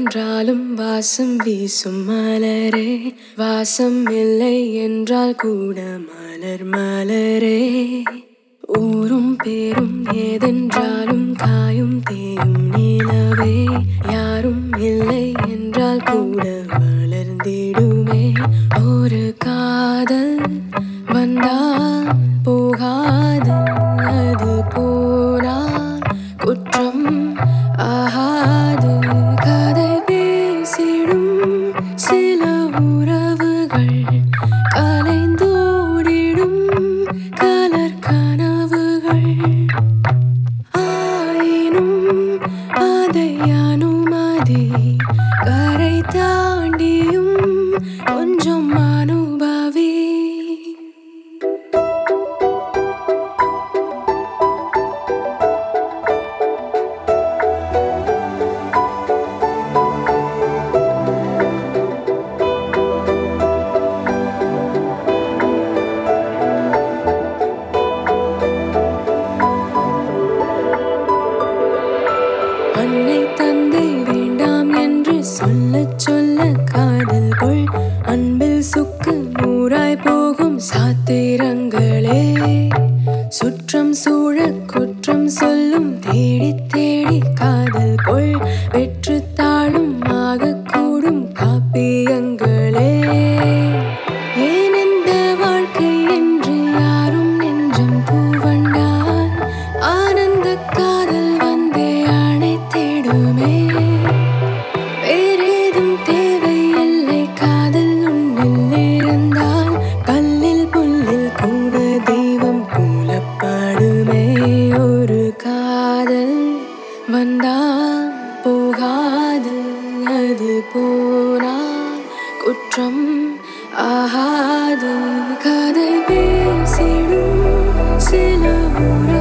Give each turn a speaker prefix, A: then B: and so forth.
A: ஏதென்றாலும் வாசம் வீசும் மலரே வாசம் இல்லை என்றால் கூட மலர் மலரே ஊரும் பேரும் ஏதென்றாலும் காயும் தேயும் நிலவே யாரும் இல்லை என்றால் கூட வளர்ந்திடுமே ஒரு காதல் வந்தால் போகாது அது போனால் குற்றம் ஆகாது கதை பேசிடும் சில உறவுகள் கலைந்தோடிடும் கலர் கனவுகள் ஆயினும் அதை அனுமதி கரை தாண்டியும் கொஞ்சம் அனுபவி அன்னை தந்தை வேண்டாம் என்று சொல்ல சொல்ல காதல் கொள் அன்பில் சுக்கு நூறாய் போகும் சாத்திரங்களே சுற்றம் சூழ குற்றம் சொல்லும் தேடி தேடி காதல் கொள் வெற்று தாழும் ஆகக்கூடும் காப்பியங்களே ஏன் இந்த வாழ்க்கை என்று யாரும் நெஞ்சம் பூவண்டார் ஆனந்த காதல் வந்தே அணைத்திடுமே வேறேதும் தேவையில்லை காதல் உன்னில் இருந்தால் கல்லில் புல்லில் கூட தெய்வம் போலப்படுமே ஒரு காதல் வந்தால் போகாது அது போனால் குற்றம் ஆகாது கதை பேசிடும் சில உறவுகள்